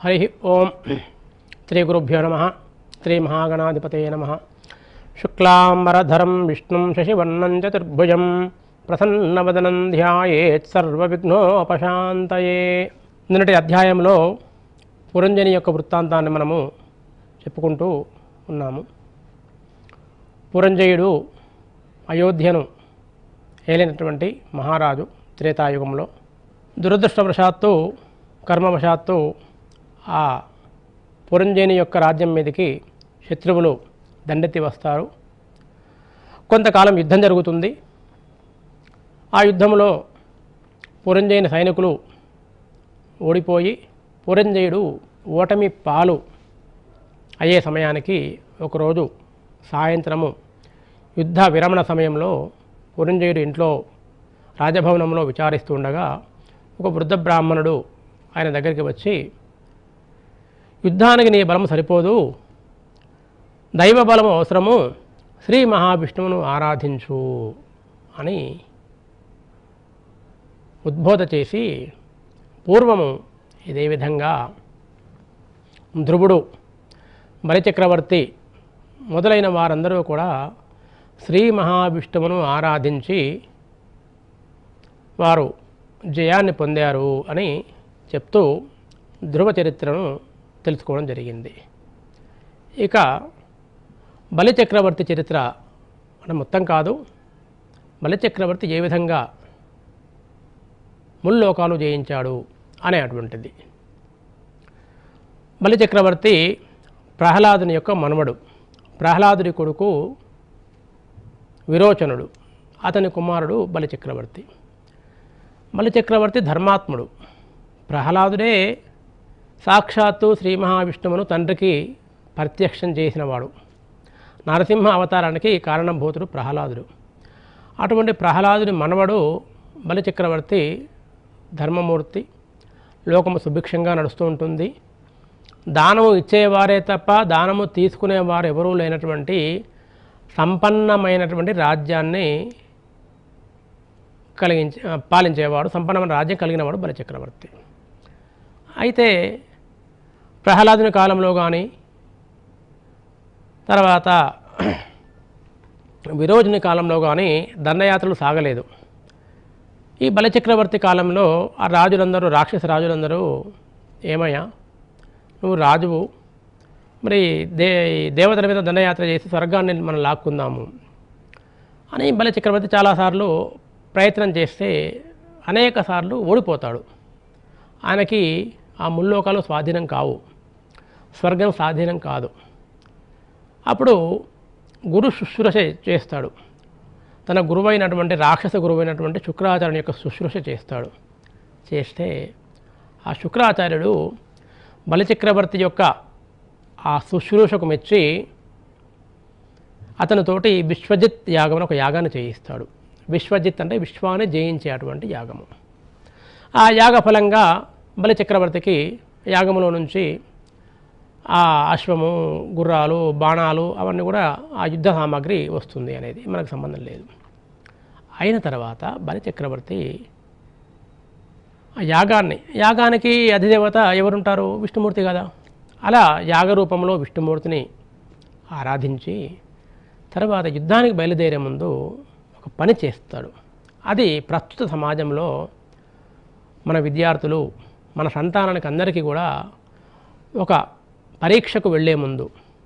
హరి ఓం శ్రీ గురుభ్యో నమ శ్రీ మహాగణాధిపతే నమ శుక్లాంబరధరం విష్ణుం శశివర్ణం చతుర్భుజం ప్రసన్నవదనం ధ్యాయేత్ సర్వవిఘ్నోపశాంతయే నిన్నటి అధ్యాయంలో పురంజని యొక్క వృత్తాంతాన్ని మనము చెప్పుకుంటూ ఉన్నాము పురంజయుడు అయోధ్యను ఏలినటువంటి మహారాజు త్రేతాయుగంలో దురదృష్టవశాత్తు కర్మవశాత్తు ఆ పురంజేని యొక్క రాజ్యం మీదకి శత్రువులు దండెత్తి వస్తారు కొంతకాలం యుద్ధం జరుగుతుంది ఆ యుద్ధంలో పురంజయుని సైనికులు ఓడిపోయి పురంజయుడు ఓటమి పాలు అయ్యే సమయానికి ఒకరోజు సాయంత్రము యుద్ధ విరమణ సమయంలో పురంజయుడు ఇంట్లో రాజభవనంలో విచారిస్తుండగా ఒక వృద్ధ బ్రాహ్మణుడు ఆయన దగ్గరికి వచ్చి యుద్ధానికి నీ బలం సరిపోదు దైవ బలం అవసరము శ్రీ మహావిష్ణువును ఆరాధించు అని ఉద్బోధ చేసి పూర్వము ఇదే విధంగా ధ్రువుడు బలిచక్రవర్తి మొదలైన వారందరూ కూడా శ్రీ మహావిష్ణువును ఆరాధించి వారు జయాన్ని పొందారు అని చెప్తూ ధ్రువ చరిత్రను తెలుసుకోవడం జరిగింది ఇక బలిచక్రవర్తి చరిత్ర అంటే మొత్తం కాదు బలిచక్రవర్తి ఏ విధంగా ముల్లోకాలు జయించాడు అనేటువంటిది బలిచక్రవర్తి ప్రహ్లాదుని యొక్క మనవడు ప్రహ్లాదుడి కొడుకు విరోచనుడు అతని కుమారుడు బలిచక్రవర్తి బలిచక్రవర్తి ధర్మాత్ముడు ప్రహ్లాదుడే సాక్షాత్తు శ్రీ మహావిష్ణువును తండ్రికి ప్రత్యక్షం చేసినవాడు నరసింహ అవతారానికి కారణభూతుడు ప్రహ్లాదుడు అటువంటి ప్రహ్లాదుని మనవడు బలిచక్రవర్తి ధర్మమూర్తి లోకము సుభిక్షంగా నడుస్తూ ఉంటుంది దానము ఇచ్చేవారే తప్ప దానము తీసుకునేవారు ఎవరూ లేనటువంటి సంపన్నమైనటువంటి రాజ్యాన్ని కలిగించే పాలించేవాడు సంపన్నమైన రాజ్యం కలిగినవాడు బలిచక్రవర్తి అయితే ప్రహ్లాదుని కాలంలో కానీ తర్వాత విరోజుని కాలంలో కానీ దండయాత్రలు సాగలేదు ఈ బలిచక్రవర్తి కాలంలో ఆ రాజులందరూ రాక్షస రాజులందరూ ఏమయ్యా నువ్వు రాజువు మరి దే దేవతల మీద దండయాత్ర చేసి స్వర్గాన్ని మనం లాక్కుందాము అని బలిచక్రవర్తి చాలాసార్లు ప్రయత్నం చేస్తే అనేక సార్లు ఓడిపోతాడు ఆయనకి ఆ ముల్లోకాలు స్వాధీనం కావు స్వర్గం స్వాధీనం కాదు అప్పుడు గురు శుశ్రూష చేస్తాడు తన గురువైనటువంటి రాక్షస గురువైనటువంటి శుక్రాచార్యుని యొక్క శుశ్రూష చేస్తాడు చేస్తే ఆ శుక్రాచార్యుడు బలిచక్రవర్తి యొక్క ఆ శుశ్రూషకు మెచ్చి అతనితోటి విశ్వజిత్ యాగం అని ఒక యాగాన్ని చేయిస్తాడు విశ్వజిత్ అంటే విశ్వాన్ని జయించేటువంటి యాగము ఆ యాగ ఫలంగా బలిచక్రవర్తికి యాగములో నుంచి ఆ అశ్వము గుర్రాలు బాణాలు అవన్నీ కూడా ఆ యుద్ధ సామాగ్రి వస్తుంది అనేది మనకు సంబంధం లేదు అయిన తర్వాత బలిచక్రవర్తి ఆ యాగాన్ని యాగానికి అధిదేవత ఎవరుంటారు విష్ణుమూర్తి కదా అలా యాగ రూపంలో విష్ణుమూర్తిని ఆరాధించి తర్వాత యుద్ధానికి బయలుదేరే ముందు ఒక పని చేస్తాడు అది ప్రస్తుత సమాజంలో మన విద్యార్థులు మన సంతానానికి అందరికీ కూడా ఒక పరీక్షకు వెళ్ళే ముందు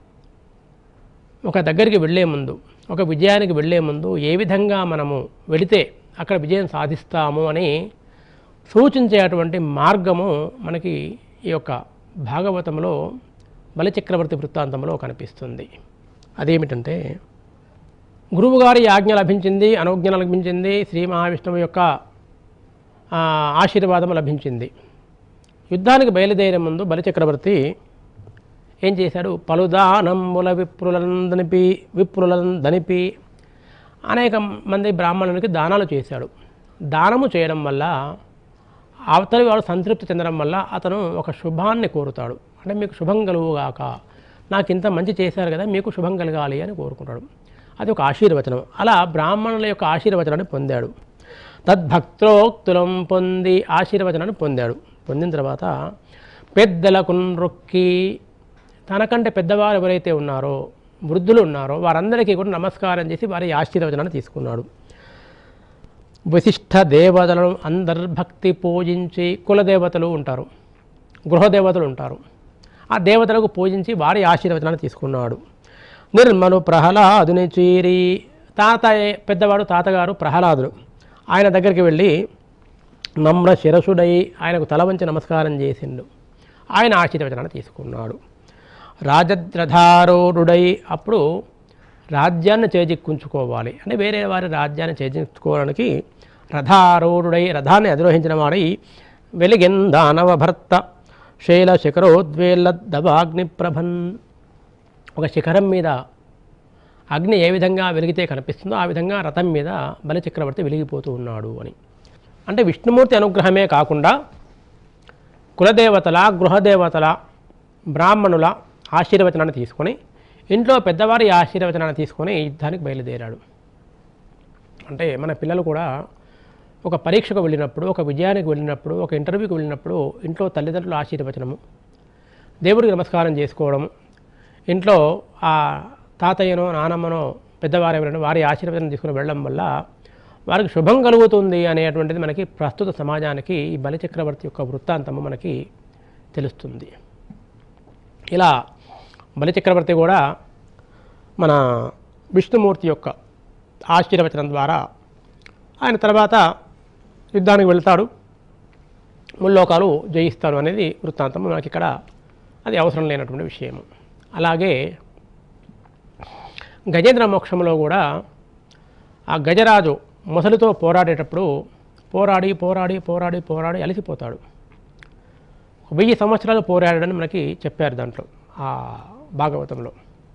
ఒక దగ్గరికి వెళ్ళే ముందు ఒక విజయానికి వెళ్ళే ముందు ఏ విధంగా మనము వెళితే అక్కడ విజయం సాధిస్తాము అని సూచించేటువంటి మార్గము మనకి ఈ యొక్క భాగవతంలో బలిచక్రవర్తి వృత్తాంతంలో కనిపిస్తుంది అదేమిటంటే గురువుగారి ఆజ్ఞ లభించింది అనుజ్ఞ లభించింది శ్రీ మహావిష్ణువు యొక్క ఆ, ఆశీర్వాదం లభించింది యుద్ధానికి బయలుదేరే ముందు బలిచక్రవర్తి ఏం చేశాడు పలుదానముల విప్రులందనిపి విప్రులందనిపి అనేక మంది బ్రాహ్మణునికి దానాలు చేశాడు దానము చేయడం వల్ల అవతలి వాడు సంతృప్తి చెందడం వల్ల అతను ఒక శుభాన్ని కోరుతాడు అంటే మీకు శుభం కలుగుగాక నాకు ఇంత మంచి చేశారు కదా మీకు శుభం కలగాలి అని కోరుకుంటాడు అది ఒక ఆశీర్వచనం అలా బ్రాహ్మణుల యొక్క ఆశీర్వచనాన్ని పొందాడు తద్భక్తోక్తులం పొంది ఆశీర్వచనాన్ని పొందాడు పొందిన తర్వాత పెద్దలకు నృక్కి తనకంటే పెద్దవారు ఎవరైతే ఉన్నారో వృద్ధులు ఉన్నారో వారందరికీ కూడా నమస్కారం చేసి వారి ఆశీర్వచనాన్ని తీసుకున్నాడు విశిష్ట దేవతలను అందర్భక్తి పూజించి కులదేవతలు ఉంటారు గృహదేవతలు ఉంటారు ఆ దేవతలకు పూజించి వారి ఆశీర్వచనాన్ని తీసుకున్నాడు నిర్మలు ప్రహ్లాదుని చీరి తాత పెద్దవాడు తాతగారు ప్రహ్లాదుడు ఆయన దగ్గరికి వెళ్ళి నమ్ర శిరసుడై ఆయనకు తల వంచి నమస్కారం చేసిండు ఆయన ఆశీర్వచనాన్ని తీసుకున్నాడు రాజద్రధారూఢుడై అప్పుడు రాజ్యాన్ని చేజిక్కుంచుకోవాలి అంటే వేరే వారి రాజ్యాన్ని చేజిక్కోవడానికి రథారూఢుడై రథాన్ని అధిరోహించిన వాడై వెలిగెందానవ భర్త శైల శిఖరోద్వేల దవాగ్ని ప్రభన్ ఒక శిఖరం మీద అగ్ని ఏ విధంగా వెలిగితే కనిపిస్తుందో ఆ విధంగా రథం మీద బలిచక్రవర్తి వెలిగిపోతూ ఉన్నాడు అని అంటే విష్ణుమూర్తి అనుగ్రహమే కాకుండా కులదేవతల గృహదేవతల బ్రాహ్మణుల ఆశీర్వచనాన్ని తీసుకొని ఇంట్లో పెద్దవారి ఆశీర్వచనాన్ని తీసుకొని యుద్ధానికి బయలుదేరాడు అంటే మన పిల్లలు కూడా ఒక పరీక్షకు వెళ్ళినప్పుడు ఒక విజయానికి వెళ్ళినప్పుడు ఒక ఇంటర్వ్యూకి వెళ్ళినప్పుడు ఇంట్లో తల్లిదండ్రుల ఆశీర్వచనము దేవుడికి నమస్కారం చేసుకోవడం ఇంట్లో ఆ తాతయ్యనో నానమ్మనో పెద్దవారు ఎవరైనా వారి ఆశీర్వచనం తీసుకుని వెళ్ళడం వల్ల వారికి శుభం కలుగుతుంది అనేటువంటిది మనకి ప్రస్తుత సమాజానికి ఈ బలిచక్రవర్తి యొక్క వృత్తాంతము మనకి తెలుస్తుంది ఇలా బలిచక్రవర్తి కూడా మన విష్ణుమూర్తి యొక్క ఆశీర్వచనం ద్వారా ఆయన తర్వాత యుద్ధానికి వెళ్తాడు ముల్లోకాలు జయిస్తాడు అనేది వృత్తాంతం మనకి ఇక్కడ అది అవసరం లేనటువంటి విషయము అలాగే గజేంద్ర మోక్షంలో కూడా ఆ గజరాజు మొసలితో పోరాడేటప్పుడు పోరాడి పోరాడి పోరాడి పోరాడి అలసిపోతాడు ఒక వెయ్యి సంవత్సరాలు పోరాడని మనకి చెప్పారు దాంట్లో ఆ భాగవతంలో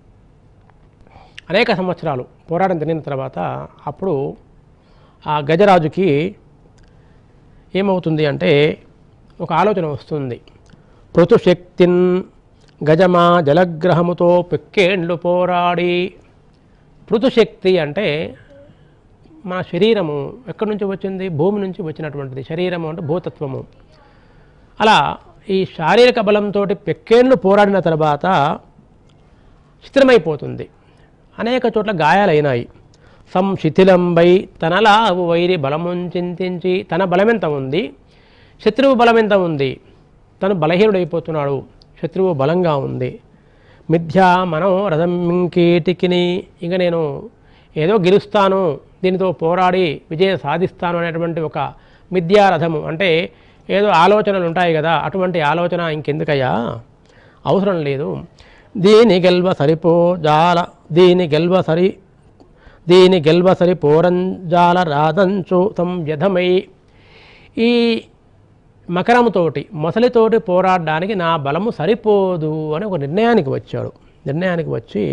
అనేక సంవత్సరాలు పోరాటం జరిగిన తర్వాత అప్పుడు ఆ గజరాజుకి ఏమవుతుంది అంటే ఒక ఆలోచన వస్తుంది పృథుశక్తిన్ గజమా జలగ్రహముతో పెక్కేండ్లు పోరాడి పృథుశక్తి అంటే మన శరీరము ఎక్కడి నుంచి వచ్చింది భూమి నుంచి వచ్చినటువంటిది శరీరము అంటే భూతత్వము అలా ఈ శారీరక బలంతో పెక్కేండ్లు పోరాడిన తర్వాత శిథిలమైపోతుంది అనేక చోట్ల గాయాలైనాయి సంశిథిలంబై తనలావు వైరి బలమున్ చింతించి తన బలమెంత ఉంది శత్రువు బలమెంత ఉంది తను బలహీనుడైపోతున్నాడు శత్రువు బలంగా ఉంది మిథ్యా మనోరథం ఇంకేటికిని ఇంక నేను ఏదో గెలుస్తాను దీనితో పోరాడి విజయం సాధిస్తాను అనేటువంటి ఒక మిథ్యారథము అంటే ఏదో ఆలోచనలు ఉంటాయి కదా అటువంటి ఆలోచన ఇంకెందుకయ్యా అవసరం లేదు దీని గెల్వ సరిపో జాల దీని గెల్వ సరి దీని గెల్వ సరి పోరంజాల రాదంచు సంవ్యధమై ఈ మకరముతోటి మొసలితోటి పోరాడడానికి నా బలము సరిపోదు అని ఒక నిర్ణయానికి వచ్చాడు నిర్ణయానికి వచ్చి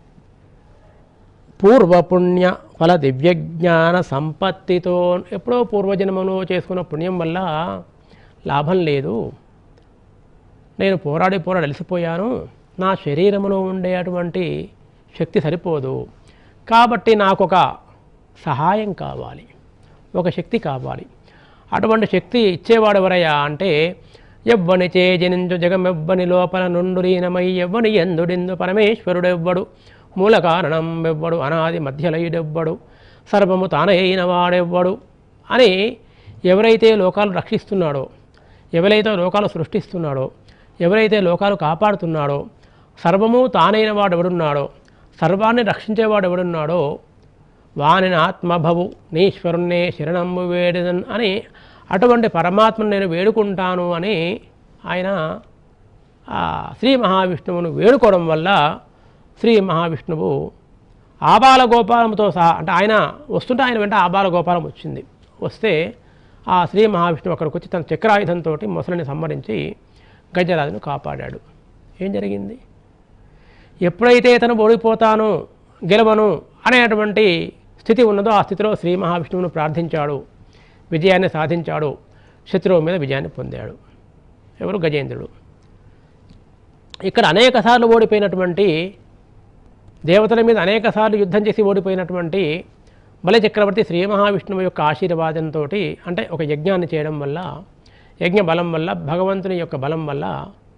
పూర్వపుణ్య ఫల దివ్యజ్ఞాన సంపత్తితో ఎప్పుడో పూర్వజన్మలో చేసుకున్న పుణ్యం వల్ల లాభం లేదు నేను పోరాడి పోరాడి అలసిపోయాను నా శరీరంలో ఉండే అటువంటి శక్తి సరిపోదు కాబట్టి నాకు ఒక సహాయం కావాలి ఒక శక్తి కావాలి అటువంటి శక్తి ఇచ్చేవాడు ఎవరయ్యా అంటే ఎవ్వని చే జనించు జగమెవ్వని లోపల నుండు లీనమై ఎవ్వని ఎందుడిందు పరమేశ్వరుడెవ్వడు మూల కారణం ఎవ్వడు అనాది మధ్యలయుడెవ్వడు సర్వము తానైన వాడెవ్వడు అని ఎవరైతే లోకాలు రక్షిస్తున్నాడో ఎవరైతే లోకాలు సృష్టిస్తున్నాడో ఎవరైతే లోకాలు కాపాడుతున్నాడో సర్వము తానైన వాడు ఎవడున్నాడో సర్వాన్ని రక్షించేవాడు ఎవడున్నాడో వానిని ఆత్మభవు నీశ్వరుణ్ణే శరణంబు వేడిదన్ అని అటువంటి పరమాత్మను నేను వేడుకుంటాను అని ఆయన ఆ శ్రీ మహావిష్ణువును వేడుకోవడం వల్ల శ్రీ మహావిష్ణువు ఆబాల గోపాలంతో సహా అంటే ఆయన వస్తుంటే ఆయన వెంట ఆబాల గోపాలం వచ్చింది వస్తే ఆ శ్రీ మహావిష్ణువు అక్కడికి వచ్చి తన చక్రాయుధంతో మొసలిని సంహరించి గజరాజును కాపాడాడు ఏం జరిగింది ఎప్పుడైతే తను ఓడిపోతాను గెలవను అనేటువంటి స్థితి ఉన్నదో ఆ స్థితిలో శ్రీ మహావిష్ణువును ప్రార్థించాడు విజయాన్ని సాధించాడు శత్రువు మీద విజయాన్ని పొందాడు ఎవరు గజేంద్రుడు ఇక్కడ అనేక సార్లు ఓడిపోయినటువంటి దేవతల మీద అనేక సార్లు యుద్ధం చేసి ఓడిపోయినటువంటి బలి చక్రవర్తి శ్రీ మహావిష్ణువు యొక్క ఆశీర్వాదంతో అంటే ఒక యజ్ఞాన్ని చేయడం వల్ల యజ్ఞ బలం వల్ల భగవంతుని యొక్క బలం వల్ల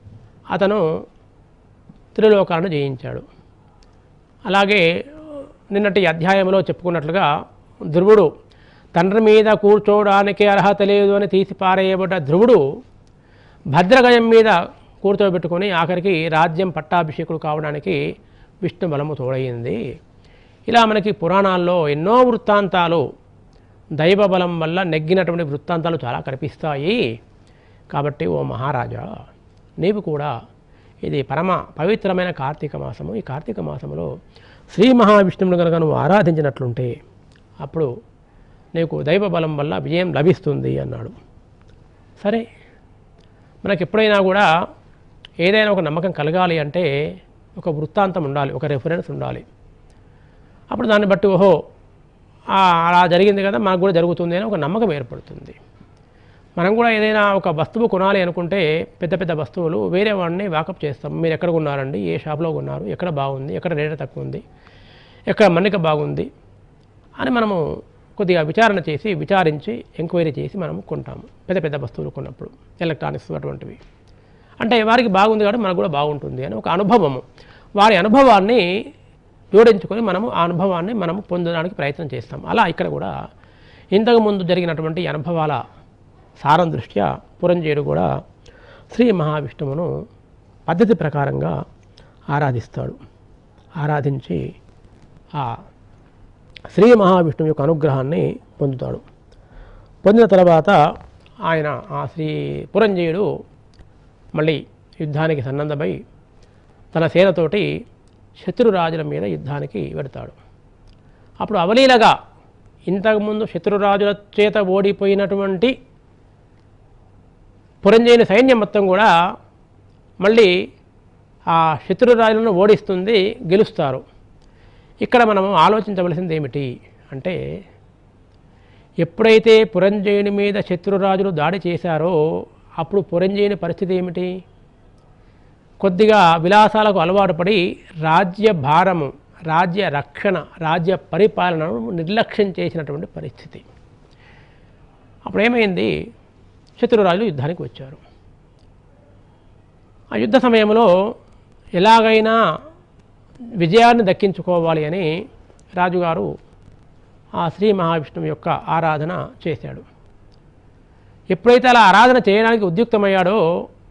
అతను త్రిలోకాలను జయించాడు అలాగే నిన్నటి అధ్యాయంలో చెప్పుకున్నట్లుగా ధ్రువుడు తండ్రి మీద కూర్చోవడానికి అర్హత లేదు అని తీసి పారేయబడ్డ ధ్రువుడు భద్రగజం మీద కూర్చోబెట్టుకొని ఆఖరికి రాజ్యం పట్టాభిషేకుడు కావడానికి విష్ణు బలము తోడయింది ఇలా మనకి పురాణాల్లో ఎన్నో వృత్తాంతాలు దైవ బలం వల్ల నెగ్గినటువంటి వృత్తాంతాలు చాలా కనిపిస్తాయి కాబట్టి ఓ మహారాజా నీవు కూడా ఇది పరమ పవిత్రమైన కార్తీక మాసము ఈ కార్తీక మాసంలో శ్రీ మహావిష్ణువుని కనుక నువ్వు ఆరాధించినట్లుంటే అప్పుడు నీకు దైవ బలం వల్ల విజయం లభిస్తుంది అన్నాడు సరే మనకి ఎప్పుడైనా కూడా ఏదైనా ఒక నమ్మకం కలగాలి అంటే ఒక వృత్తాంతం ఉండాలి ఒక రెఫరెన్స్ ఉండాలి అప్పుడు దాన్ని బట్టి ఓహో ఆ, అలా జరిగింది కదా మనకు కూడా జరుగుతుంది అని ఒక నమ్మకం ఏర్పడుతుంది మనం కూడా ఏదైనా ఒక వస్తువు కొనాలి అనుకుంటే పెద్ద పెద్ద వస్తువులు వేరే వాడిని వాకప్ చేస్తాం మీరు ఎక్కడ కొన్నారండి ఏ షాప్లో కొన్నారు ఎక్కడ బాగుంది ఎక్కడ రేట్ తక్కువ ఉంది ఎక్కడ మన్నిక బాగుంది అని మనము కొద్దిగా విచారణ చేసి విచారించి ఎంక్వైరీ చేసి మనము కొంటాము పెద్ద పెద్ద వస్తువులు కొన్నప్పుడు ఎలక్ట్రానిక్స్ అటువంటివి అంటే వారికి బాగుంది కాబట్టి మనకు కూడా బాగుంటుంది అని ఒక అనుభవము వారి అనుభవాన్ని జోడించుకొని మనము ఆ అనుభవాన్ని మనము పొందడానికి ప్రయత్నం చేస్తాం అలా ఇక్కడ కూడా ఇంతకు ముందు జరిగినటువంటి ఈ అనుభవాల సారం దృష్ట్యా పురంజయుడు కూడా శ్రీ మహావిష్ణువును పద్ధతి ప్రకారంగా ఆరాధిస్తాడు ఆరాధించి ఆ శ్రీ మహావిష్ణువు యొక్క అనుగ్రహాన్ని పొందుతాడు పొందిన తర్వాత ఆయన ఆ శ్రీ పురంజయుడు మళ్ళీ యుద్ధానికి సన్నద్ధమై తన సేనతోటి శత్రురాజుల మీద యుద్ధానికి వెడతాడు అప్పుడు అవలీలగా ఇంతకుముందు శత్రురాజుల చేత ఓడిపోయినటువంటి పురంజయుని సైన్యం మొత్తం కూడా మళ్ళీ ఆ శత్రురాజులను ఓడిస్తుంది గెలుస్తారు ఇక్కడ మనము ఆలోచించవలసింది ఏమిటి అంటే ఎప్పుడైతే పురంజయుని మీద శత్రురాజులు దాడి చేశారో అప్పుడు పురంజయుని పరిస్థితి ఏమిటి కొద్దిగా విలాసాలకు అలవాటు పడి రాజ్య భారము రాజ్య రక్షణ రాజ్య పరిపాలనను నిర్లక్ష్యం చేసినటువంటి పరిస్థితి అప్పుడు ఏమైంది శత్రురాజులు యుద్ధానికి వచ్చారు ఆ యుద్ధ సమయంలో ఎలాగైనా విజయాన్ని దక్కించుకోవాలి అని రాజుగారు ఆ శ్రీ మహావిష్ణువు యొక్క ఆరాధన చేశాడు ఎప్పుడైతే అలా ఆరాధన చేయడానికి ఉద్యుక్తమయ్యాడో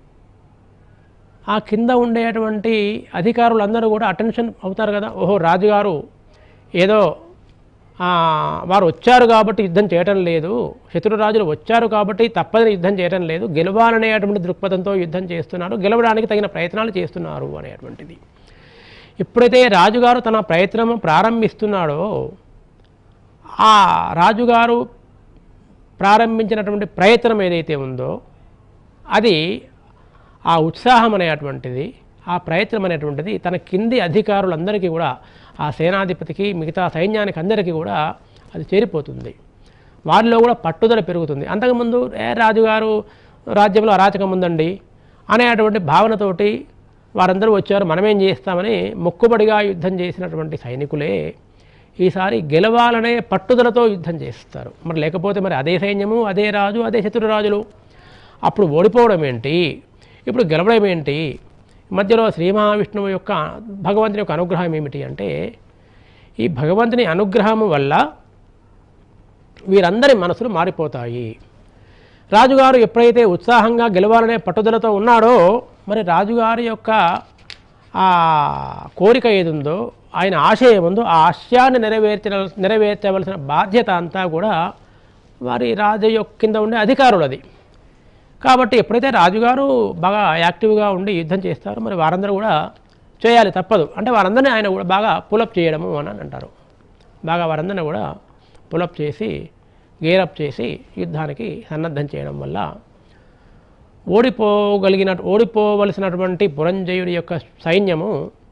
ఆ కింద ఉండేటువంటి అధికారులందరూ కూడా అటెన్షన్ అవుతారు కదా ఓహో రాజుగారు ఏదో ఆ, వారు వచ్చారు కాబట్టి యుద్ధం చేయటం లేదు శత్రురాజులు వచ్చారు కాబట్టి తప్పదని యుద్ధం చేయటం లేదు గెలవాలనేటువంటి దృక్పథంతో యుద్ధం చేస్తున్నారు గెలవడానికి తగిన ప్రయత్నాలు చేస్తున్నారు అనేటువంటిది ఎప్పుడైతే రాజుగారు తన ప్రయత్నం ప్రారంభిస్తున్నాడో ఆ రాజుగారు ప్రారంభించినటువంటి ప్రయత్నం ఏదైతే ఉందో అది ఆ ఉత్సాహం అనేటువంటిది ఆ ప్రయత్నం అనేటువంటిది తన కింది అధికారులందరికీ కూడా ఆ సేనాధిపతికి మిగతా సైన్యానికి అందరికీ కూడా అది చేరిపోతుంది వారిలో కూడా పట్టుదల పెరుగుతుంది అంతకుముందు ఏ రాజుగారు రాజ్యంలో అరాచకం ఉందండి అనేటువంటి భావనతోటి వారందరూ వచ్చారు మనమేం చేస్తామని మొక్కుబడిగా యుద్ధం చేసినటువంటి సైనికులే ఈసారి గెలవాలనే పట్టుదలతో యుద్ధం చేస్తారు మరి లేకపోతే మరి అదే సైన్యము అదే రాజు అదే శత్రురాజులు అప్పుడు ఓడిపోవడం ఏంటి ఇప్పుడు గెలవడం ఏంటి మధ్యలో శ్రీ మహావిష్ణువు యొక్క భగవంతుని యొక్క అనుగ్రహం ఏమిటి అంటే ఈ భగవంతుని అనుగ్రహం వల్ల వీరందరి మనసులు మారిపోతాయి రాజుగారు ఎప్పుడైతే ఉత్సాహంగా గెలవాలనే పట్టుదలతో ఉన్నాడో మరి రాజుగారి యొక్క ఆ కోరిక ఏది ఉందో ఆయన ఆశయం ఉందో ఆ ఆశయాన్ని నెరవేర్చ నెరవేర్చవలసిన బాధ్యత అంతా కూడా వారి రాజు యొక్క కింద ఉండే అధికారులది కాబట్టి ఎప్పుడైతే రాజుగారు బాగా యాక్టివ్గా ఉండి యుద్ధం చేస్తారో మరి వారందరూ కూడా చేయాలి తప్పదు అంటే వారందరినీ ఆయన కూడా బాగా పులప్ చేయడము అని అంటారు బాగా వారందరినీ కూడా పులప్ చేసి గేరప్ చేసి యుద్ధానికి సన్నద్ధం చేయడం వల్ల ఓడిపోగలిగిన ఓడిపోవలసినటువంటి పురంజయుడి యొక్క సైన్యము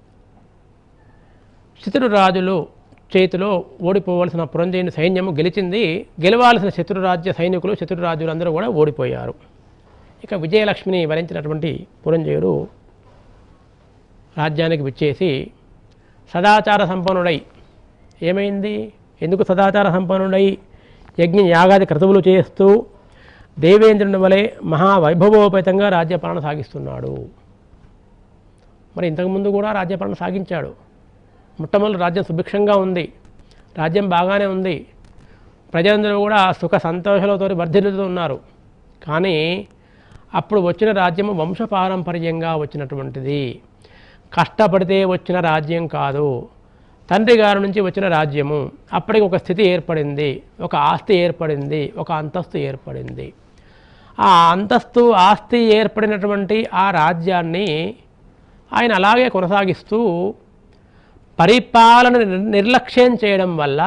శత్రురాజులు చేతిలో ఓడిపోవలసిన పురంజయుని సైన్యము గెలిచింది గెలవాల్సిన శత్రురాజ్య సైనికులు శత్రురాజులందరూ కూడా ఓడిపోయారు ఇక విజయలక్ష్మిని వరించినటువంటి పురంజయుడు రాజ్యానికి విచ్చేసి సదాచార సంపన్నుడై ఏమైంది ఎందుకు సదాచార సంపన్నుడై యజ్ఞ యాగాది క్రతువులు చేస్తూ దేవేంద్రుని వలె మహావైభవోపేతంగా రాజ్యపాలన సాగిస్తున్నాడు మరి ఇంతకుముందు కూడా రాజ్యపాలన సాగించాడు మొట్టమొదటి రాజ్యం సుభిక్షంగా ఉంది రాజ్యం బాగానే ఉంది ప్రజలందరూ కూడా సుఖ సంతోషాలతో వర్ధిల్లుతూ ఉన్నారు కానీ అప్పుడు వచ్చిన రాజ్యము వంశపారంపర్యంగా వచ్చినటువంటిది కష్టపడితే వచ్చిన రాజ్యం కాదు తండ్రి గారి నుంచి వచ్చిన రాజ్యము అప్పటికి ఒక స్థితి ఏర్పడింది ఒక ఆస్తి ఏర్పడింది ఒక అంతస్తు ఏర్పడింది ఆ అంతస్తు ఆస్తి ఏర్పడినటువంటి ఆ రాజ్యాన్ని ఆయన అలాగే కొనసాగిస్తూ పరిపాలన నిర్- నిర్లక్ష్యం చేయడం వల్ల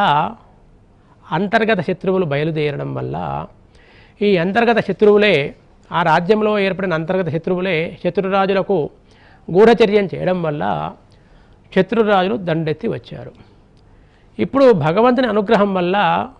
అంతర్గత శత్రువులు బయలుదేరడం వల్ల ఈ అంతర్గత శత్రువులే ఆ రాజ్యంలో ఏర్పడిన అంతర్గత శత్రువులే శత్రురాజులకు గూఢచర్యం చేయడం వల్ల శత్రురాజులు దండెత్తి వచ్చారు ఇప్పుడు భగవంతుని అనుగ్రహం వల్ల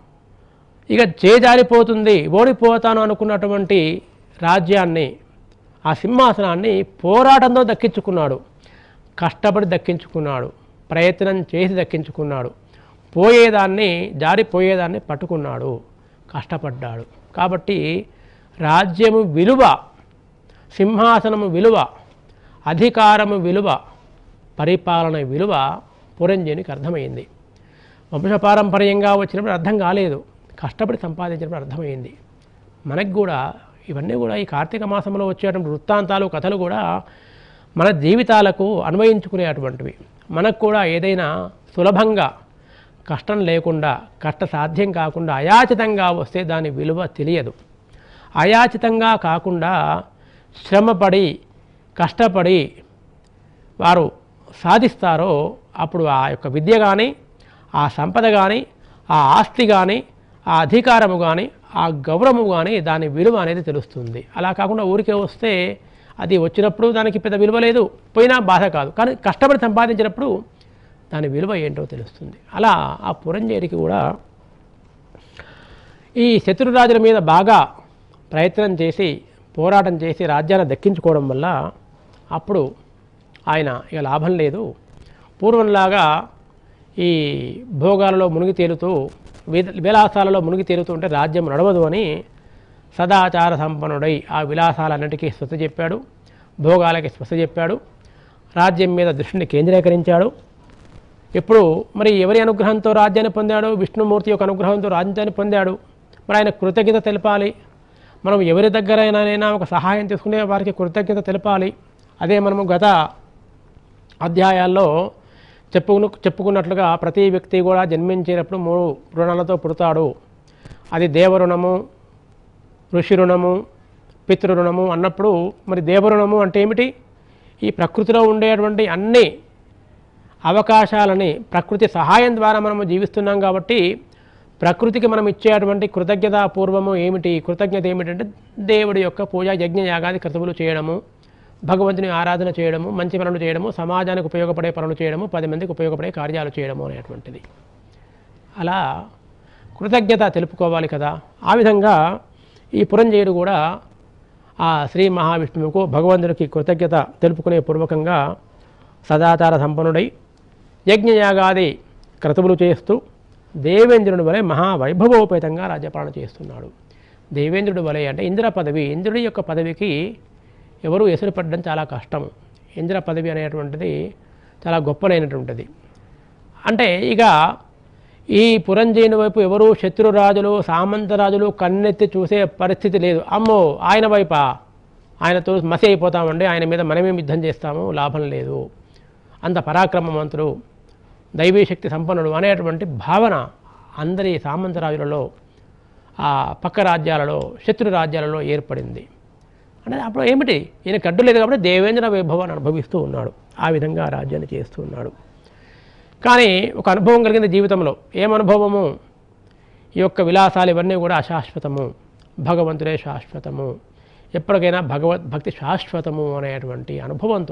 ఇక చేజారిపోతుంది ఓడిపోతాను అనుకున్నటువంటి రాజ్యాన్ని ఆ సింహాసనాన్ని పోరాటంతో దక్కించుకున్నాడు కష్టపడి దక్కించుకున్నాడు ప్రయత్నం చేసి దక్కించుకున్నాడు పోయేదాన్ని జారిపోయేదాన్ని పట్టుకున్నాడు కష్టపడ్డాడు కాబట్టి రాజ్యము విలువ సింహాసనము విలువ అధికారము విలువ పరిపాలన విలువ పురంజయునికి అర్థమైంది వంశపారంపర్యంగా వచ్చినప్పుడు అర్థం కాలేదు కష్టపడి సంపాదించినప్పుడు అర్థమైంది మనకు కూడా ఇవన్నీ కూడా ఈ కార్తీక మాసంలో వచ్చేటువంటి వృత్తాంతాలు కథలు కూడా మన జీవితాలకు అన్వయించుకునేటువంటివి మనకు కూడా ఏదైనా సులభంగా కష్టం లేకుండా కష్ట సాధ్యం కాకుండా అయాచితంగా వస్తే దాని విలువ తెలియదు అయాచితంగా కాకుండా శ్రమపడి కష్టపడి వారు సాధిస్తారో అప్పుడు ఆ యొక్క విద్య కానీ ఆ సంపద కానీ ఆ ఆస్తి కానీ ఆ అధికారము కానీ ఆ గౌరవము కానీ దాని విలువ అనేది తెలుస్తుంది అలా కాకుండా ఊరికే వస్తే అది వచ్చినప్పుడు దానికి పెద్ద విలువ లేదు పోయినా బాధ కాదు కానీ కష్టపడి సంపాదించినప్పుడు దాని విలువ ఏంటో తెలుస్తుంది అలా ఆ పురంజేరికి కూడా ఈ శత్రురాజుల మీద బాగా ప్రయత్నం చేసి పోరాటం చేసి రాజ్యాన్ని దక్కించుకోవడం వల్ల అప్పుడు ఆయన ఇక లాభం లేదు పూర్వంలాగా ఈ భోగాలలో మునిగి తేలుతూ విల- విలాసాలలో మునిగి తేలుతూ ఉంటే రాజ్యం నడవదు అని సదాచార సంపన్నుడై ఆ విలాసాలన్నిటికీ స్వస్థ చెప్పాడు భోగాలకి స్వస్థ చెప్పాడు రాజ్యం మీద దృష్టిని కేంద్రీకరించాడు ఇప్పుడు మరి ఎవరి అనుగ్రహంతో రాజ్యాన్ని పొందాడు విష్ణుమూర్తి యొక్క అనుగ్రహంతో రాజ్యాన్ని పొందాడు మరి ఆయన కృతజ్ఞత తెలపాలి మనం ఎవరి దగ్గరైనా ఒక సహాయం తీసుకునే వారికి కృతజ్ఞత తెలపాలి అదే మనము గత అధ్యాయాల్లో చెప్పుకును చెప్పుకున్నట్లుగా ప్రతి వ్యక్తి కూడా జన్మించేటప్పుడు మూడు రుణాలతో పుడతాడు అది దేవరుణము ఋషి రుణము పితృరుణము అన్నప్పుడు మరి దేవరుణము అంటే ఏమిటి ఈ ప్రకృతిలో ఉండేటువంటి అన్ని అవకాశాలని ప్రకృతి సహాయం ద్వారా మనము జీవిస్తున్నాం కాబట్టి ప్రకృతికి మనం ఇచ్చేటువంటి కృతజ్ఞతాపూర్వము ఏమిటి కృతజ్ఞత ఏమిటంటే దేవుడి యొక్క పూజ యజ్ఞ యాగాది కర్తవులు చేయడము భగవంతుని ఆరాధన చేయడము మంచి పనులు చేయడము సమాజానికి ఉపయోగపడే పనులు చేయడము పది మందికి ఉపయోగపడే కార్యాలు చేయడము అనేటువంటిది అలా కృతజ్ఞత తెలుపుకోవాలి కదా ఆ విధంగా ఈ పురంజయుడు కూడా ఆ శ్రీ మహావిష్ణువుకు భగవంతునికి కృతజ్ఞత తెలుపుకునే పూర్వకంగా సదాచార సంపన్నుడై యజ్ఞయాగాది క్రతువులు చేస్తూ దేవేంద్రుని వలె మహావైభవోపేతంగా రాజ్యపాలన చేస్తున్నాడు దేవేంద్రుడి వలె అంటే ఇంద్ర పదవి ఇంద్రుడి యొక్క పదవికి ఎవరు ఎసురుపడడం చాలా కష్టం ఇంద్ర పదవి అనేటువంటిది చాలా గొప్పనైనటువంటిది అంటే ఇక ఈ పురంజీని వైపు ఎవరు శత్రురాజులు సామంతరాజులు కన్నెత్తి చూసే పరిస్థితి లేదు అమ్మో ఆయన వైపా ఆయనతో మసి అయిపోతామండి ఆయన మీద మనమే యుద్ధం చేస్తాము లాభం లేదు అంత పరాక్రమవంతుడు దైవీ శక్తి సంపన్నుడు అనేటువంటి భావన అందరి సామంతరాజులలో ఆ పక్క రాజ్యాలలో శత్రు రాజ్యాలలో ఏర్పడింది అంటే అప్పుడు ఏమిటి ఈయన కడ్డు లేదు కాబట్టి దేవేంద్ర వైభవాన్ని అనుభవిస్తూ ఉన్నాడు ఆ విధంగా రాజ్యాన్ని చేస్తూ ఉన్నాడు కానీ ఒక అనుభవం కలిగింది జీవితంలో ఏం అనుభవము ఈ యొక్క విలాసాలు ఇవన్నీ కూడా అశాశ్వతము భగవంతుడే శాశ్వతము ఎప్పటికైనా భగవద్భక్తి శాశ్వతము అనేటువంటి అనుభవంతో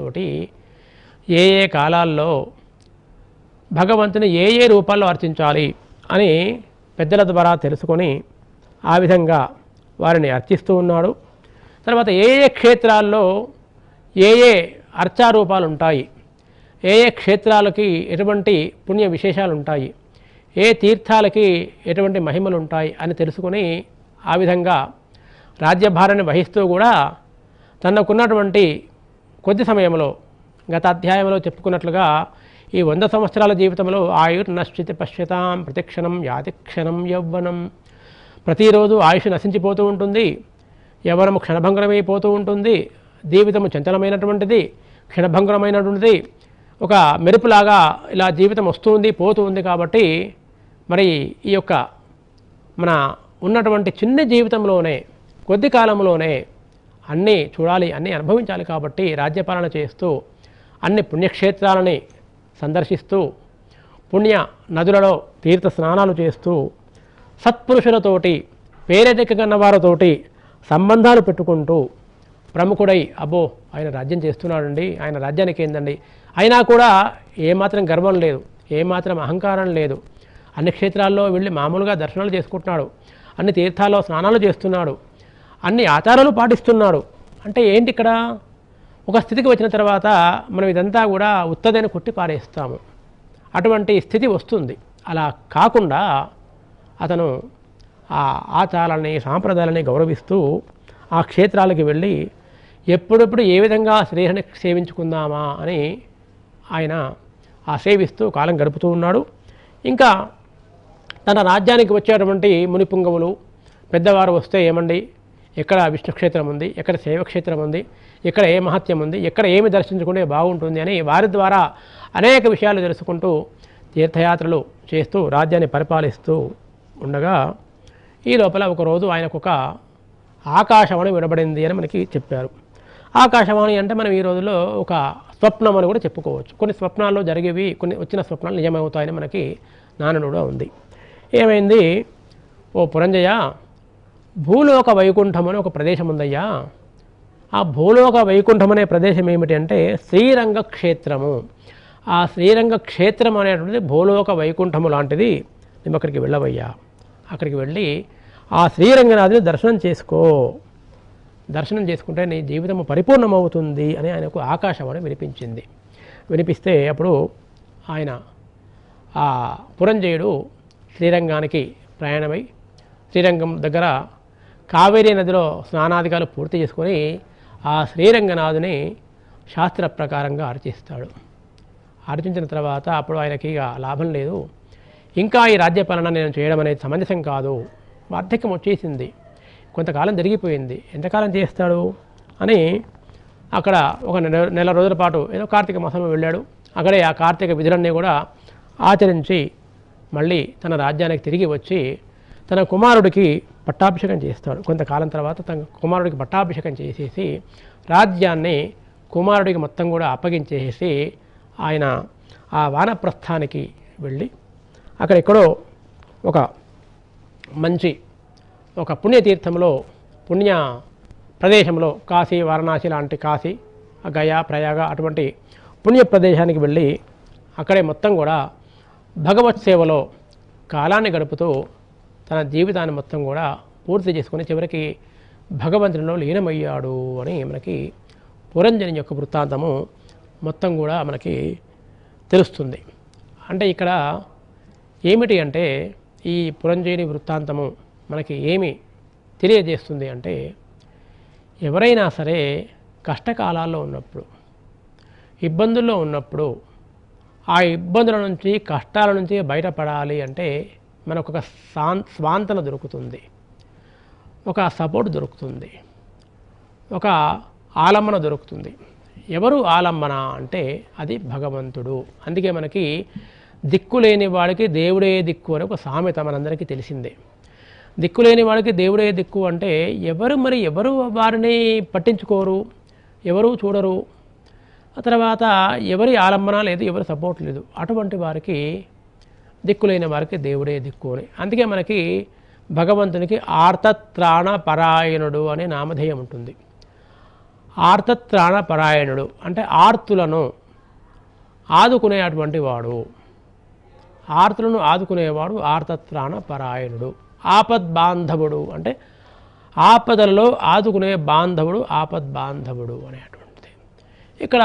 ఏ ఏ కాలాల్లో భగవంతుని ఏ ఏ రూపాల్లో అర్చించాలి అని పెద్దల ద్వారా తెలుసుకొని ఆ విధంగా వారిని అర్చిస్తూ ఉన్నాడు తర్వాత ఏ ఏ క్షేత్రాల్లో ఏ ఏ అర్చారూపాలు ఉంటాయి ఏ ఏ క్షేత్రాలకి ఎటువంటి పుణ్య విశేషాలు ఉంటాయి ఏ తీర్థాలకి ఎటువంటి మహిమలు ఉంటాయి అని తెలుసుకొని ఆ విధంగా రాజ్యభారాన్ని వహిస్తూ కూడా తనకున్నటువంటి కొద్ది సమయంలో గత అధ్యాయంలో చెప్పుకున్నట్లుగా ఈ వంద సంవత్సరాల జీవితంలో ఆయుర్ నశ్చితి పశ్యతాం ప్రతిక్షణం యాతిక్షణం యవ్వనం ప్రతిరోజు ఆయుష్ నశించిపోతూ ఉంటుంది యవ్వనము క్షణభంగరమైపోతూ ఉంటుంది జీవితము చంచలమైనటువంటిది క్షణభంగరమైనటువంటిది ఒక మెరుపులాగా ఇలా జీవితం వస్తుంది పోతూ ఉంది కాబట్టి మరి ఈ యొక్క మన ఉన్నటువంటి చిన్న జీవితంలోనే కొద్ది కాలంలోనే అన్నీ చూడాలి అన్నీ అనుభవించాలి కాబట్టి రాజ్యపాలన చేస్తూ అన్ని పుణ్యక్షేత్రాలని సందర్శిస్తూ పుణ్య నదులలో తీర్థ స్నానాలు చేస్తూ సత్పురుషులతోటి పేరెదెక్కగన్న వారితోటి సంబంధాలు పెట్టుకుంటూ ప్రముఖుడై అబ్బో ఆయన రాజ్యం చేస్తున్నాడండి ఆయన రాజ్యానికి ఏందండి అయినా కూడా ఏమాత్రం గర్వం లేదు ఏమాత్రం అహంకారం లేదు అన్ని క్షేత్రాల్లో వెళ్ళి మామూలుగా దర్శనాలు చేసుకుంటున్నాడు అన్ని తీర్థాల్లో స్నానాలు చేస్తున్నాడు అన్ని ఆచారాలు పాటిస్తున్నాడు అంటే ఏంటి ఇక్కడ ఒక స్థితికి వచ్చిన తర్వాత మనం ఇదంతా కూడా ఉత్తదని కొట్టి పారేస్తాము అటువంటి స్థితి వస్తుంది అలా కాకుండా అతను ఆ ఆచారాలని సాంప్రదాయాలని గౌరవిస్తూ ఆ క్షేత్రాలకి వెళ్ళి ఎప్పుడెప్పుడు ఏ విధంగా శ్రీహరిని సేవించుకుందామా అని ఆయన ఆ సేవిస్తూ కాలం గడుపుతూ ఉన్నాడు ఇంకా తన రాజ్యానికి వచ్చేటువంటి మునిపుంగవులు పెద్దవారు వస్తే ఏమండి ఎక్కడ విష్ణుక్షేత్రం ఉంది ఎక్కడ శైవక్షేత్రం ఉంది ఎక్కడ ఏ మహత్యం ఉంది ఎక్కడ ఏమి దర్శించుకుంటే బాగుంటుంది అని వారి ద్వారా అనేక విషయాలు తెలుసుకుంటూ తీర్థయాత్రలు చేస్తూ రాజ్యాన్ని పరిపాలిస్తూ ఉండగా ఈ లోపల ఒకరోజు ఆయనకు ఒక ఆకాశవాణి వినబడింది అని మనకి చెప్పారు ఆకాశవాణి అంటే మనం ఈ రోజుల్లో ఒక స్వప్నం అని కూడా చెప్పుకోవచ్చు కొన్ని స్వప్నాల్లో జరిగేవి కొన్ని వచ్చిన స్వప్నాలు నిజమవుతాయని మనకి నానుడు కూడా ఉంది ఏమైంది ఓ పురంజయ భూలోక వైకుంఠం అని ఒక ప్రదేశం ఉందయ్యా ఆ భూలోక వైకుంఠం అనే ప్రదేశం ఏమిటి అంటే శ్రీరంగ క్షేత్రము ఆ శ్రీరంగ క్షేత్రం అనేటువంటిది భూలోక వైకుంఠము లాంటిది నువ్వు అక్కడికి వెళ్ళవయ్యా అక్కడికి వెళ్ళి ఆ శ్రీరంగనాథుని దర్శనం చేసుకో దర్శనం చేసుకుంటే నీ జీవితం పరిపూర్ణమవుతుంది అని ఆయనకు ఆకాశవాణి వినిపించింది వినిపిస్తే అప్పుడు ఆయన ఆ పురంజయుడు శ్రీరంగానికి ప్రయాణమై శ్రీరంగం దగ్గర కావేరీ నదిలో స్నానాధికాలు పూర్తి చేసుకొని ఆ శ్రీరంగనాథుని శాస్త్ర ప్రకారంగా అర్చిస్తాడు అర్చించిన తర్వాత అప్పుడు ఆయనకి ఇక లాభం లేదు ఇంకా ఈ రాజ్యపాలన నేను చేయడం అనేది సమంజసం కాదు వార్ధక్యం వచ్చేసింది కొంతకాలం జరిగిపోయింది ఎంతకాలం చేస్తాడు అని అక్కడ ఒక నెల నెల రోజుల పాటు ఏదో కార్తీక మాసంలో వెళ్ళాడు అక్కడే ఆ కార్తీక విధులన్నీ కూడా ఆచరించి మళ్ళీ తన రాజ్యానికి తిరిగి వచ్చి తన కుమారుడికి పట్టాభిషేకం చేస్తాడు కొంతకాలం తర్వాత తన కుమారుడికి పట్టాభిషేకం చేసేసి రాజ్యాన్ని కుమారుడికి మొత్తం కూడా అప్పగించేసి ఆయన ఆ వానప్రస్థానికి వెళ్ళి అక్కడ ఎక్కడో ఒక మంచి ఒక పుణ్యతీర్థంలో పుణ్య ప్రదేశంలో కాశీ వారణాసి లాంటి కాశీ గయా ప్రయాగ అటువంటి పుణ్య ప్రదేశానికి వెళ్ళి అక్కడే మొత్తం కూడా భగవత్ సేవలో కాలాన్ని గడుపుతూ తన జీవితాన్ని మొత్తం కూడా పూర్తి చేసుకొని చివరికి భగవంతునిలో లీనమయ్యాడు అని మనకి పురంజని యొక్క వృత్తాంతము మొత్తం కూడా మనకి తెలుస్తుంది అంటే ఇక్కడ ఏమిటి అంటే ఈ పురంజయుని వృత్తాంతము మనకి ఏమి తెలియజేస్తుంది అంటే ఎవరైనా సరే కష్టకాలాల్లో ఉన్నప్పుడు ఇబ్బందుల్లో ఉన్నప్పుడు ఆ ఇబ్బందుల నుంచి కష్టాల నుంచి బయటపడాలి అంటే మనకు ఒక సాన్ స్వాంతన దొరుకుతుంది ఒక సపోర్ట్ దొరుకుతుంది ఒక ఆలంబన దొరుకుతుంది ఎవరు ఆలంబన అంటే అది భగవంతుడు అందుకే మనకి దిక్కు లేని వాడికి దేవుడే దిక్కు అని ఒక సామెత మనందరికీ తెలిసిందే దిక్కు లేని వాడికి దేవుడే దిక్కు అంటే ఎవరు మరి ఎవరు వారిని పట్టించుకోరు ఎవరు చూడరు ఆ తర్వాత ఎవరి ఆలంబన లేదు ఎవరి సపోర్ట్ లేదు అటువంటి వారికి దిక్కులేని వారికి దేవుడే దిక్కు అని అందుకే మనకి భగవంతునికి ఆర్తత్రాణ పరాయణుడు అనే నామధేయం ఉంటుంది ఆర్తత్రాణ పరాయణుడు అంటే ఆర్తులను ఆదుకునేటువంటి వాడు ఆర్తులను ఆదుకునేవాడు ఆర్తత్రాణ పరాయణుడు ఆపద్ బాంధవుడు అంటే ఆపదలలో ఆదుకునే బాంధవుడు ఆపద్ బాంధవుడు అనేటువంటిది ఇక్కడ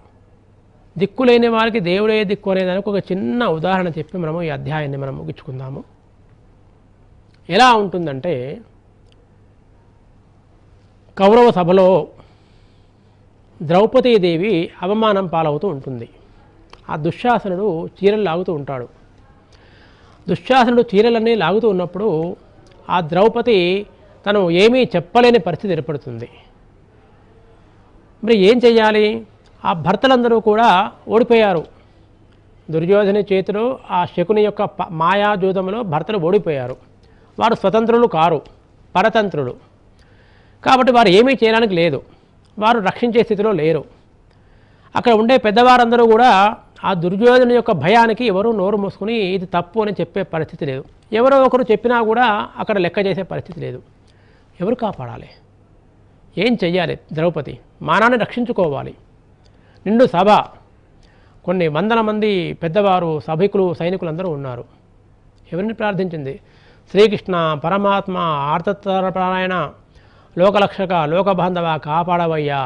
దిక్కులేని వారికి దేవుడే దిక్కు అనేదానికి ఒక చిన్న ఉదాహరణ చెప్పి మనము ఈ అధ్యాయాన్ని మనం ముగించుకుందాము ఎలా ఉంటుందంటే కౌరవ సభలో ద్రౌపదీదేవి అవమానం పాలవుతూ ఉంటుంది ఆ దుశ్శాసనుడు చీరలు లాగుతూ ఉంటాడు దుశ్శాసనుడు చీరలన్నీ లాగుతూ ఉన్నప్పుడు ఆ ద్రౌపది తను ఏమీ చెప్పలేని పరిస్థితి ఏర్పడుతుంది మరి ఏం చెయ్యాలి ఆ భర్తలందరూ కూడా ఓడిపోయారు దుర్యోధన చేతిలో ఆ శకుని యొక్క ప- మాయాజూదంలో భర్తలు ఓడిపోయారు వారు స్వతంత్రులు కారు పరతంత్రులు కాబట్టి వారు ఏమీ చేయడానికి లేదు వారు రక్షించే స్థితిలో లేరు అక్కడ ఉండే పెద్దవారందరూ కూడా ఆ దుర్యోధన యొక్క భయానికి ఎవరు నోరు మూసుకుని ఇది తప్పు అని చెప్పే పరిస్థితి లేదు ఎవరో ఒకరు చెప్పినా కూడా అక్కడ లెక్క చేసే పరిస్థితి లేదు ఎవరు కాపాడాలి ఏం చెయ్యాలి ద్రౌపది మానాన్ని రక్షించుకోవాలి నిండు సభ కొన్ని వందల మంది పెద్దవారు సభికులు సైనికులందరూ ఉన్నారు ఎవరిని ప్రార్థించింది శ్రీకృష్ణ పరమాత్మ ఆర్తతరపరాయణ లోకలక్షక లోకబాంధవ కాపాడవయ్యా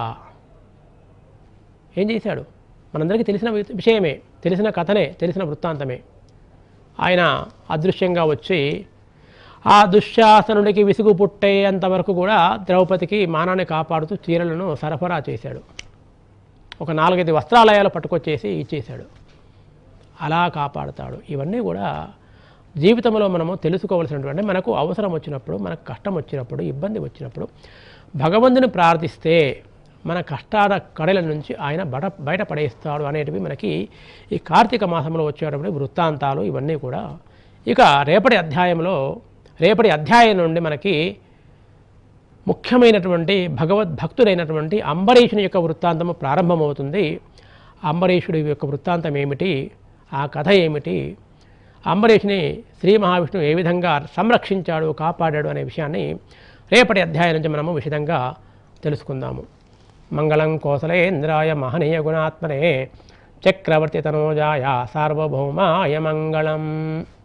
ఏం చేశాడు మనందరికీ తెలిసిన వి- విషయమే తెలిసిన కథనే తెలిసిన వృత్తాంతమే ఆయన అదృశ్యంగా వచ్చి ఆ దుశ్శాసనుడికి విసుగు పుట్టేంత వరకు కూడా ద్రౌపదికి మానాన్ని కాపాడుతూ చీరలను సరఫరా చేశాడు ఒక నాలుగైదు వస్త్రాలయాలు పట్టుకొచ్చేసి ఇచ్చేశాడు అలా కాపాడుతాడు ఇవన్నీ కూడా జీవితంలో మనము తెలుసుకోవాల్సినటువంటి మనకు అవసరం వచ్చినప్పుడు మనకు కష్టం వచ్చినప్పుడు ఇబ్బంది వచ్చినప్పుడు భగవంతుని ప్రార్థిస్తే మన కష్టాల కడల నుంచి ఆయన బట బయటపడేస్తాడు అనేటివి మనకి ఈ కార్తీక మాసంలో వచ్చేటప్పుడు వృత్తాంతాలు ఇవన్నీ కూడా ఇక రేపటి అధ్యాయంలో రేపటి అధ్యాయం నుండి మనకి ముఖ్యమైనటువంటి భగవద్భక్తుడైనటువంటి అంబరీషుని యొక్క వృత్తాంతము ప్రారంభమవుతుంది అంబరీషుడి యొక్క వృత్తాంతం ఏమిటి ఆ కథ ఏమిటి అంబరీషుని శ్రీ మహావిష్ణువు ఏ విధంగా సంరక్షించాడు కాపాడాడు అనే విషయాన్ని రేపటి అధ్యాయం నుంచి మనము విషదంగా తెలుసుకుందాము మంగళం కోసలేంద్రాయ మహనీయ గుణాత్మనే చక్రవర్తి తనోజాయ సార్వభౌమాయ మంగళం